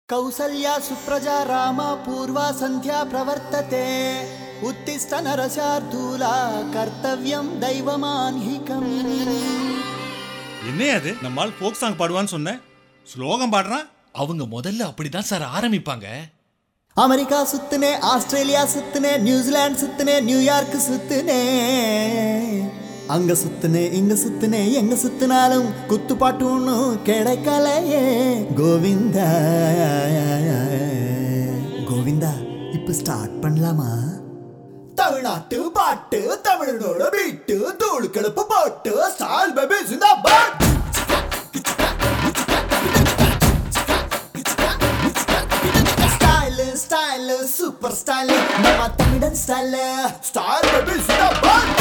कौसल्या सुप्रजा रामा पूर्वा सन्ध्या प्रवर्तते उत्तिष्ठ नरशार्दूला कर्तव्यं दैवमान्हिकम् என்னையா அது நம்மால் ஃபோக் சாங் பாடுவான்னு சொன்னேன் ஸ்லோகம் பாடுறான் அவங்க முதல்ல அப்படிதான் சார் ஆரம்பிப்பாங்க அமெரிக்கா சுத்துனே ஆஸ்திரேலியா சுத்துனே நியூசிலாந்து சுத்துனே நியூயார்க் சுத்துனே அங்க சுத்துனே இங்க சுத்துனே எங்க சுத்தினாலும் குத்துப்பாட்டு ஒன்றும் கிடைக்கலையே கோவிந்தா கோவிந்தா இப்ப ஸ்டார்ட் பண்ணலாமா தமிழ்நாட்டு பாட்டு தமிழனோட வீட்டு தூள் கிளப்பு பாட்டு ஸ்டால் பேபி சிந்தாபாத் ஸ்டைல் ஸ்டைல் சூப்பர் ஸ்டைல் நம்ம தமிழன் ஸ்டைல் ஸ்டைல் பேபி சிந்தாபாத்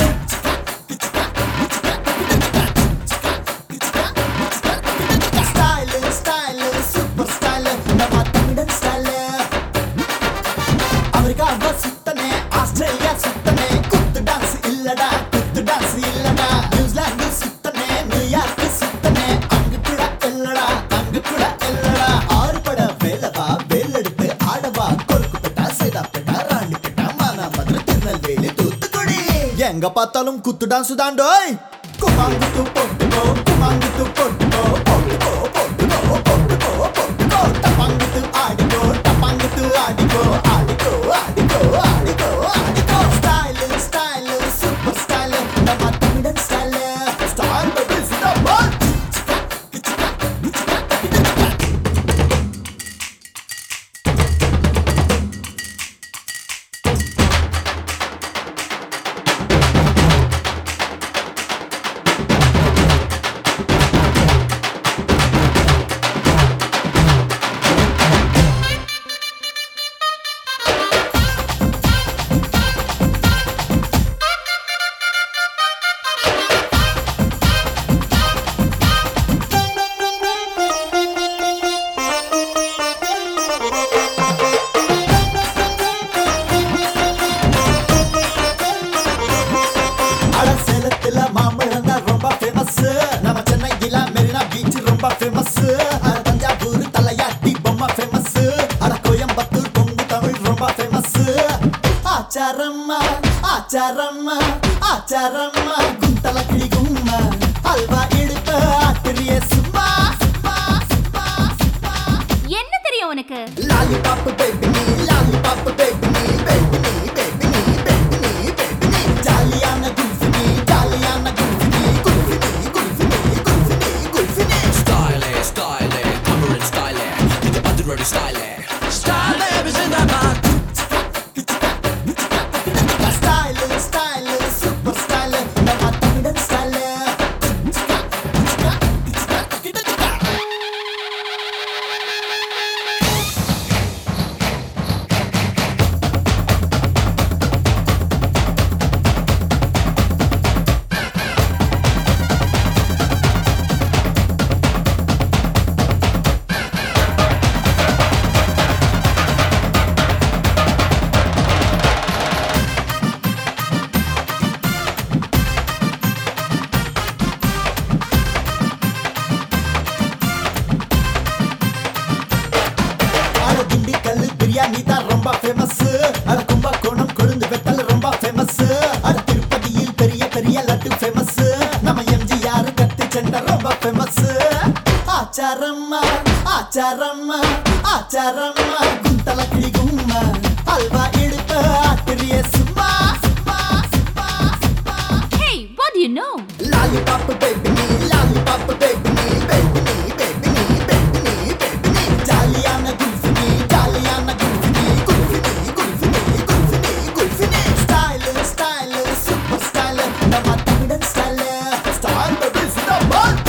ஸ்டைல் ஸ்டைல் சூப்பர் ஸ்டைல் நம்ம தமிழன் ஸ்டைல் அமெரிக்காவை சுத்தனே ஆஸ்திரேலியா சுத்தனே குத்து டான்ஸ் இல்லடா குத்து டான்ஸ் இல்லடா நியூசிலாந்து சுத்தனே நியூயார்க் சுத்தனே அங்கு கூட இல்லடா அங்கு கூட இல்லடா ஆறு பட வேலவா வேலெடுத்து ஆடவா கொழுக்குப்பட்டா சேதாப்பட்டா ராணிப்பட்டா மானாமதுரை திருநெல்வேலி தூத்துக்குடி எங்க பார்த்தாலும் குத்து டான்ஸ் தாண்டோய் குமாங்குத்து போட்டுக்கோ குமாங்குத்து போட்டுக்கோ போட்டுக்கோ போட்டுக்கோ போட்டுக்கோ போட்டுக்கோ டப்பாங்குத்து ஆடிக்கோ டப்பாங்குத்து ஆடிக்கோ ஆடிக்கோ ஆடிக்கோ ஆடிக்கோ ஆடிக்கோ ஸ்டைல் ஸ்டைல் சூப்பர் ஸ்டைல் நம்ம தமிழன் ஸ்டைல் ஸ்டைல் பேபி சிந்தாபாத் அட சேலத்துல மாம்பழம் தான் ரொம்ப ஃபேமஸ் நம்ம சென்னையில மெரினா பீச் ரொம்ப ஃபேமஸ் அட தஞ்சாவூர் தலையாட்டி பொம்மை ஃபேமஸ் அட கோயம்புத்தூர் கொங்கு தமிழ் ரொம்ப ஃபேமஸ் ஆச்சாரம்மா ஆச்சாரம்மா ஆச்சாரம்மா குந்தல கிளி கும்மா அல்வா இடுப்பு ஆத்திரிய சும்மா சும்மா சும்மா சும்மா என்ன தெரியும் உனக்கு லாலிபாப் பேபி நீ லாலிபாப் பேபி நீ பேபி நீ பேபி நீ பேபி நீ பேபி நீ ஜாலியான குல்ஃபி நீ ஜாலியான குல்ஃபி நீ குல்ஃபி நீ குல்ஃபி நீ குல்ஃபி நீ குல்ஃபி நீ Style, style, தமிழன் style, இது அதிரடி style. Style is in the man. Style style super style நம்ம தமிழன் ஸ்டைல் அட திண்டுக்கல் பிரியாணி தான் ரொம்ப ஃபேமஸ் அட கும்பகோணம் கொழுந்து வெத்தல் ரொம்ப ஃபேமஸ் அட திருப்பதியில் பெரிய பெரிய லட்டு ஃபேமஸ் நம்ம எம்ஜிஆர் கத்தி செண்ட ரொம்ப ஃபேமஸ் ஆச்சாரம்மா ஆச்சாரம்மா ஆச்சாரம்மா குந்தல கிளி கும்மா அல்வா இடுப்பு ஆத்திரிய சும்மா சும்மா சும்மா சும்மா Hey, what do you know? Lollipop baby me, lollipop baby me, baby me, baby me, baby me, baby me. ஜாலியான குல்ஃபி நீ, ஜாலியான குல்ஃபி நீ, குல்ஃபி நீ, குல்ஃபி நீ, குல்ஃபி நீ, குல்ஃபி நீ. Style, style, super style, நம்ம தமிழன் style. Style baby zindabad.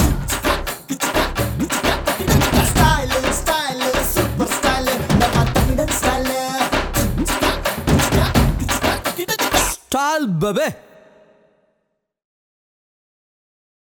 Style, style, super style, நம்ம தமிழன் style. Style, baby.